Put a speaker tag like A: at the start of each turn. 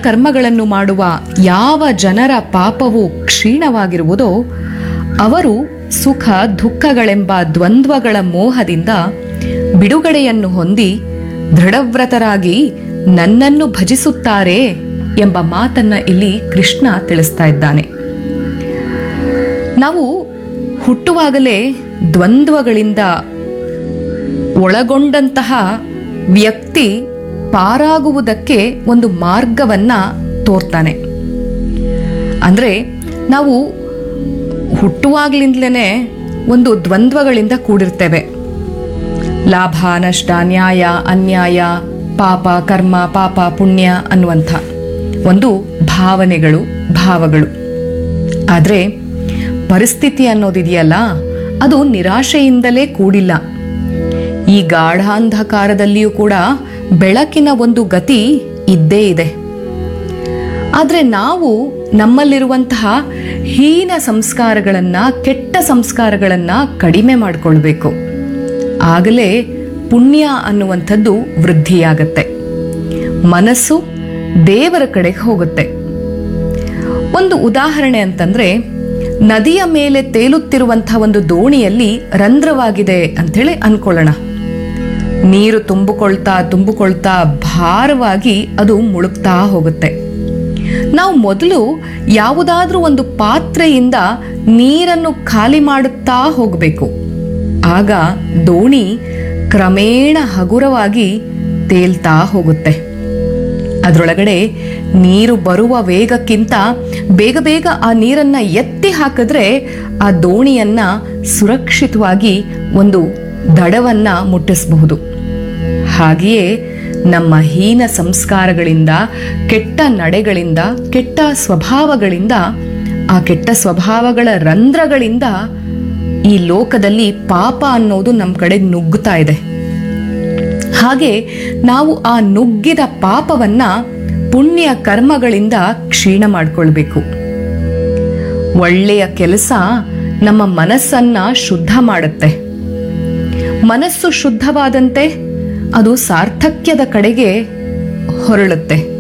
A: ಕರ್ಮಗಳನ್ನು ಮಾಡುವ ಯಾವ ಜನರ ಪಾಪವು ಕ್ಷೀಣವಾಗಿರುವುದೋ ಅವರು ಸುಖ ದುಃಖಗಳೆಂಬ ದ್ವಂದ್ವಗಳ ಮೋಹದಿಂದ ಬಿಡುಗಡೆಯನ್ನು ಹೊಂದಿ ದೃಢವ್ರತರಾಗಿ ನನ್ನನ್ನು ಭಜಿಸುತ್ತಾರೆ ಎಂಬ ಮಾತನ್ನ ಇಲ್ಲಿ ಕೃಷ್ಣ ತಿಳಿಸ್ತಾ ಇದ್ದಾನೆ ನಾವು ಹುಟ್ಟುವಾಗಲೇ ದ್ವಂದ್ವಗಳಿಂದ ಒಳಗೊಂಡಂತಹ ವ್ಯಕ್ತಿ ಪಾರಾಗುವುದಕ್ಕೆ ಒಂದು ಮಾರ್ಗವನ್ನ ತೋರ್ತಾನೆ ಅಂದ್ರೆ ನಾವು ಹುಟ್ಟುವಾಗ್ಲಿಂದಲೇ ಒಂದು ದ್ವಂದ್ವಗಳಿಂದ ಕೂಡಿರ್ತೇವೆ ಲಾಭ ನಷ್ಟ ನ್ಯಾಯ ಅನ್ಯಾಯ ಪಾಪ ಕರ್ಮ ಪಾಪ ಪುಣ್ಯ ಅನ್ನುವಂಥ ಒಂದು ಭಾವನೆಗಳು ಭಾವಗಳು ಆದರೆ ಪರಿಸ್ಥಿತಿ ಅನ್ನೋದಿದೆಯಲ್ಲ ಅದು ನಿರಾಶೆಯಿಂದಲೇ ಕೂಡಿಲ್ಲ ಈ ಗಾಢಾಂಧಕಾರದಲ್ಲಿಯೂ ಕೂಡ ಬೆಳಕಿನ ಒಂದು ಗತಿ ಇದ್ದೇ ಇದೆ ಆದರೆ ನಾವು ನಮ್ಮಲ್ಲಿರುವಂತಹ ಹೀನ ಸಂಸ್ಕಾರಗಳನ್ನ ಕೆಟ್ಟ ಸಂಸ್ಕಾರಗಳನ್ನ ಕಡಿಮೆ ಮಾಡಿಕೊಳ್ಬೇಕು ಆಗಲೇ ಪುಣ್ಯ ಅನ್ನುವಂಥದ್ದು ವೃದ್ಧಿಯಾಗತ್ತೆ ಮನಸ್ಸು ದೇವರ ಕಡೆಗೆ ಹೋಗುತ್ತೆ ಒಂದು ಉದಾಹರಣೆ ಅಂತಂದ್ರೆ ನದಿಯ ಮೇಲೆ ತೇಲುತ್ತಿರುವಂತಹ ಒಂದು ದೋಣಿಯಲ್ಲಿ ರಂಧ್ರವಾಗಿದೆ ಅಂಥೇಳಿ ಅನ್ಕೊಳ್ಳೋಣ ನೀರು ತುಂಬಿಕೊಳ್ತಾ ತುಂಬಿಕೊಳ್ತಾ ಭಾರವಾಗಿ ಅದು ಮುಳುಗ್ತಾ ಹೋಗುತ್ತೆ ನಾವು ಮೊದಲು ಯಾವುದಾದ್ರೂ ಒಂದು ಪಾತ್ರೆಯಿಂದ ನೀರನ್ನು ಖಾಲಿ ಮಾಡುತ್ತಾ ಹೋಗಬೇಕು ಆಗ ದೋಣಿ ಕ್ರಮೇಣ ಹಗುರವಾಗಿ ತೇಲ್ತಾ ಹೋಗುತ್ತೆ ಅದರೊಳಗಡೆ ನೀರು ಬರುವ ವೇಗಕ್ಕಿಂತ ಬೇಗ ಬೇಗ ಆ ನೀರನ್ನ ಎತ್ತಿ ಹಾಕಿದ್ರೆ ಆ ದೋಣಿಯನ್ನ ಸುರಕ್ಷಿತವಾಗಿ ಒಂದು ದಡವನ್ನ ಮುಟ್ಟಿಸಬಹುದು ಹಾಗೆಯೇ ನಮ್ಮ ಹೀನ ಸಂಸ್ಕಾರಗಳಿಂದ ಕೆಟ್ಟ ನಡೆಗಳಿಂದ ಕೆಟ್ಟ ಸ್ವಭಾವಗಳಿಂದ ಆ ಕೆಟ್ಟ ಸ್ವಭಾವಗಳ ರಂಧ್ರಗಳಿಂದ ಈ ಲೋಕದಲ್ಲಿ ಪಾಪ ಅನ್ನೋದು ನಮ್ಮ ಕಡೆಗೆ ನುಗ್ಗುತ್ತಾ ಇದೆ ಹಾಗೆ ನಾವು ಆ ನುಗ್ಗಿದ ಪಾಪವನ್ನ ಪುಣ್ಯ ಕರ್ಮಗಳಿಂದ ಕ್ಷೀಣ ಮಾಡ್ಕೊಳ್ಬೇಕು ಒಳ್ಳೆಯ ಕೆಲಸ ನಮ್ಮ ಮನಸ್ಸನ್ನ ಶುದ್ಧ ಮಾಡುತ್ತೆ ಮನಸ್ಸು ಶುದ್ಧವಾದಂತೆ ಅದು ಸಾರ್ಥಕ್ಯದ ಕಡೆಗೆ ಹೊರಳುತ್ತೆ